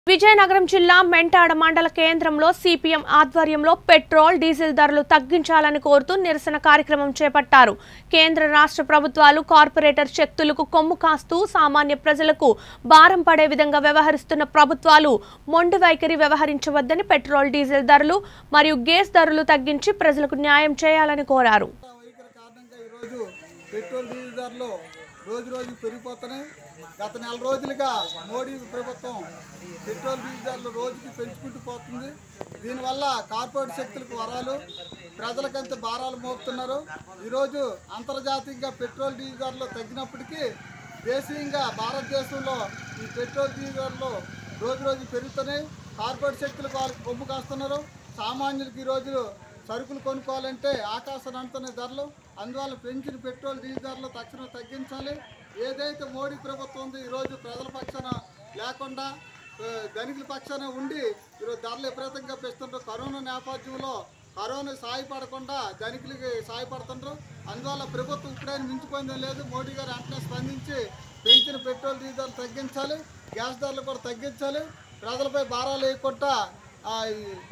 విజయనగరం జిల్లా మెంటాడ మండల కేంద్రంలో సిపిఎం ఆధ్వర్యంలో పెట్రోల్ డీజిల్ ధరలు తగ్గించాలని కోరుతూ నిరసన కార్యక్రమం చేపట్టారు కేంద్ర రాష్ట్ర ప్రభుత్వాలు కార్పొరేటర్ శక్తులకు కొమ్ము కాస్తూ సామాన్య ప్రజలకు భారం పడే విధంగా వ్యవహరిస్తున్న ప్రభుత్వాలు మొండి వైఖరి వ్యవహరించవద్దని పెట్రోల్ డీజిల్ ధరలు మరియు గ్యాస్ ధరలు తగ్గించి ప్రజలకు న్యాయం చేయాలని కోరారు వైఖరి కారణంగా ఈరోజు పెట్రోల్ డీజిల్ ధరలు రోజు రోజు పెరిగిపోతున్నాయి గత నెల రోజులుగా మోడీ ప్రభుత్వం పెట్రోల్ డీజిల్ ధరలు రోజుకి పెంచుకుంటూ పోతుంది దీనివల్ల కార్పొరేట్ శక్తులకు వరాలు ప్రజలకంత భారాలు మోపుతున్నారు ఈరోజు అంతర్జాతీయంగా పెట్రోల్ డీజిల్ ధరలు తగ్గినప్పటికీ దేశీయంగా భారతదేశంలో ఈ పెట్రోల్ డీజిల్ ధరలు రోజు రోజు పెరుగుతున్నాయి కార్పొరేట్ శక్తులకు వాళ్ళకి కొమ్ము కాస్తున్నారు సామాన్యులకు ఈరోజు సరుకులు కొనుక్కోవాలంటే ఆకాశం అంటున్న ధరలు అందువల్ల పెంచిన పెట్రోల్ డీజిల్ ధరలు తక్షణం తగ్గించాలి ఏదైతే మోడీ ప్రభుత్వం ఉందో ఈరోజు ప్రజల పక్షాన లేకుండా ఆ, ధనికుల పక్షాన ఉండి ఈరోజు ధరలు విపరీతంగా పెంచుతుంటారు కరోనా నేపథ్యంలో కరోనా సాయపడకుండా ధనికులకి సాయపడుతుంటారు అందువల్ల ప్రభుత్వం ఇప్పుడైనా మించిపోయిందో లేదు మోడీ గారు వెంటనే స్పందించి పెంచిన పెట్రోల్ డీజిల్ ధరలు తగ్గించాలి గ్యాస్ ధరలు కూడా తగ్గించాలి ప్రజలపై భారాలు వేయకుండా ఆ, ఈ